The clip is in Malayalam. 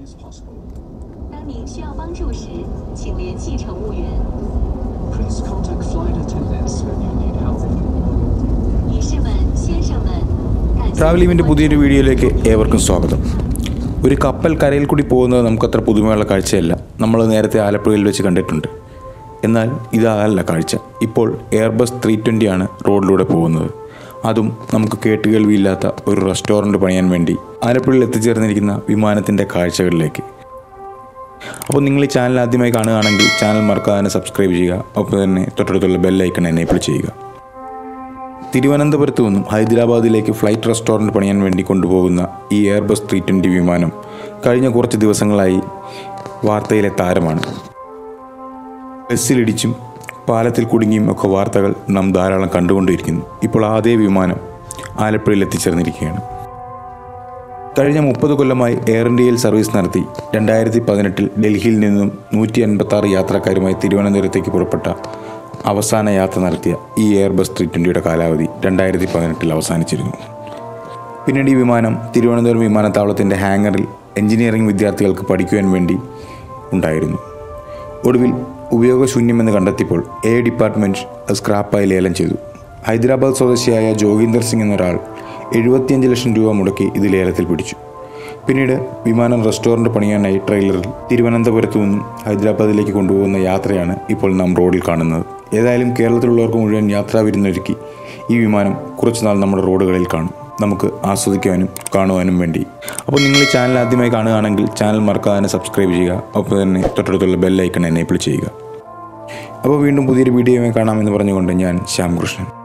as possible. 当您需要帮助时，请联系乘务员。 Please contact flight attendants when you need help. 女士们、先生们，感谢 travel ഇവൻ്റെ 您关 പുതിയൊരു 注 വീഡിയോയിലേക്ക് ഏവർക്കും സ്വാഗതം ഒരു കപ്പൽ കരയിൽ കൂടി പോകുന്നത് നമുക്കത്ര പുതുമയുള്ള കാഴ്ചയല്ല നമ്മൾ നേരത്തെ ആലപ്പുഴയിൽ വെച്ച് കണ്ടിട്ടുണ്ട് എന്നാൽ ഇതല്ല കാഴ്ച ഇപ്പോൾ എയർബസ് ത്രീ ആണ് റോഡിലൂടെ പോകുന്നത് അതും നമുക്ക് കേട്ടുകേൾവിയില്ലാത്ത ഒരു റെസ്റ്റോറൻറ്റ് പണിയാൻ വേണ്ടി ആലപ്പുഴയിൽ എത്തിച്ചേർന്നിരിക്കുന്ന വിമാനത്തിൻ്റെ കാഴ്ചകളിലേക്ക് അപ്പോൾ നിങ്ങൾ ഈ ചാനൽ ആദ്യമായി കാണുകയാണെങ്കിൽ ചാനൽ മറക്കാതെ സബ്സ്ക്രൈബ് ചെയ്യുക ഒപ്പം തന്നെ തൊട്ടടുത്തുള്ള ബെല്ലൈക്കൺ എനേബിൾ ചെയ്യുക തിരുവനന്തപുരത്ത് നിന്നും ഹൈദരാബാദിലേക്ക് ഫ്ലൈറ്റ് റെസ്റ്റോറൻറ്റ് പണിയാൻ വേണ്ടി കൊണ്ടുപോകുന്ന ഈ എയർബസ് ത്രീ ട്വൻറ്റി വിമാനം കഴിഞ്ഞ കുറച്ച് ദിവസങ്ങളായി വാർത്തയിലെ താരമാണ് ബസ്സിലിടിച്ചും പാലത്തിൽ കുടുങ്ങിയും ഒക്കെ വാർത്തകൾ നാം ധാരാളം കണ്ടുകൊണ്ടിരിക്കുന്നു ഇപ്പോൾ അതേ വിമാനം ആലപ്പുഴയിൽ എത്തിച്ചേർന്നിരിക്കുകയാണ് കഴിഞ്ഞ മുപ്പത് കൊല്ലമായി എയർ ഇന്ത്യയിൽ സർവീസ് നടത്തി രണ്ടായിരത്തി പതിനെട്ടിൽ ഡൽഹിയിൽ നിന്നും നൂറ്റി അൻപത്തി ആറ് യാത്രക്കാരുമായി തിരുവനന്തപുരത്തേക്ക് പുറപ്പെട്ട അവസാന യാത്ര നടത്തിയ ഈ എയർബസ് ത്രീ ട്വൻറ്റിയുടെ കാലാവധി രണ്ടായിരത്തി പതിനെട്ടിൽ അവസാനിച്ചിരുന്നു പിന്നീട് ഈ വിമാനം തിരുവനന്തപുരം വിമാനത്താവളത്തിൻ്റെ ഹാങ്ങറിൽ എഞ്ചിനീയറിംഗ് വിദ്യാർത്ഥികൾക്ക് പഠിക്കുവാൻ വേണ്ടി ഉണ്ടായിരുന്നു ഒടുവിൽ ഉപയോഗശൂന്യമെന്ന് കണ്ടെത്തിയപ്പോൾ എ ഡിപ്പാർട്ട്മെൻറ്റ് അത് സ്ക്രാപ്പായി ലേലം ചെയ്തു ഹൈദരാബാദ് സ്വദേശിയായ ജോഗീന്ദർ സിംഗ് എന്നൊരാൾ എഴുപത്തിയഞ്ച് ലക്ഷം രൂപ മുടക്കി ഇത് ലേലത്തിൽ പിടിച്ചു പിന്നീട് വിമാനം റെസ്റ്റോറൻറ്റ് പണിയാനായി ട്രെയിലറിൽ തിരുവനന്തപുരത്തു നിന്നും ഹൈദരാബാദിലേക്ക് കൊണ്ടുപോകുന്ന യാത്രയാണ് ഇപ്പോൾ നാം റോഡിൽ കാണുന്നത് ഏതായാലും കേരളത്തിലുള്ളവർക്ക് മുഴുവൻ യാത്രാ വിരുന്നൊരുക്കി ഈ വിമാനം കുറച്ചുനാൾ നമ്മുടെ റോഡുകളിൽ കാണും നമുക്ക് ആസ്വദിക്കുവാനും കാണുവാനും വേണ്ടി അപ്പോൾ നിങ്ങൾ ഈ ചാനൽ ആദ്യമായി കാണുകയാണെങ്കിൽ ചാനൽ മറക്കാതെ സബ്സ്ക്രൈബ് ചെയ്യുക ഒപ്പം തന്നെ തൊട്ടടുത്തുള്ള ബെല്ലൈക്കൺ എനേബിൾ ചെയ്യുക അപ്പോൾ വീണ്ടും പുതിയൊരു വീഡിയോയുമായി കാണാമെന്ന് പറഞ്ഞുകൊണ്ട് ഞാൻ ശ്യാം കൃഷ്ണൻ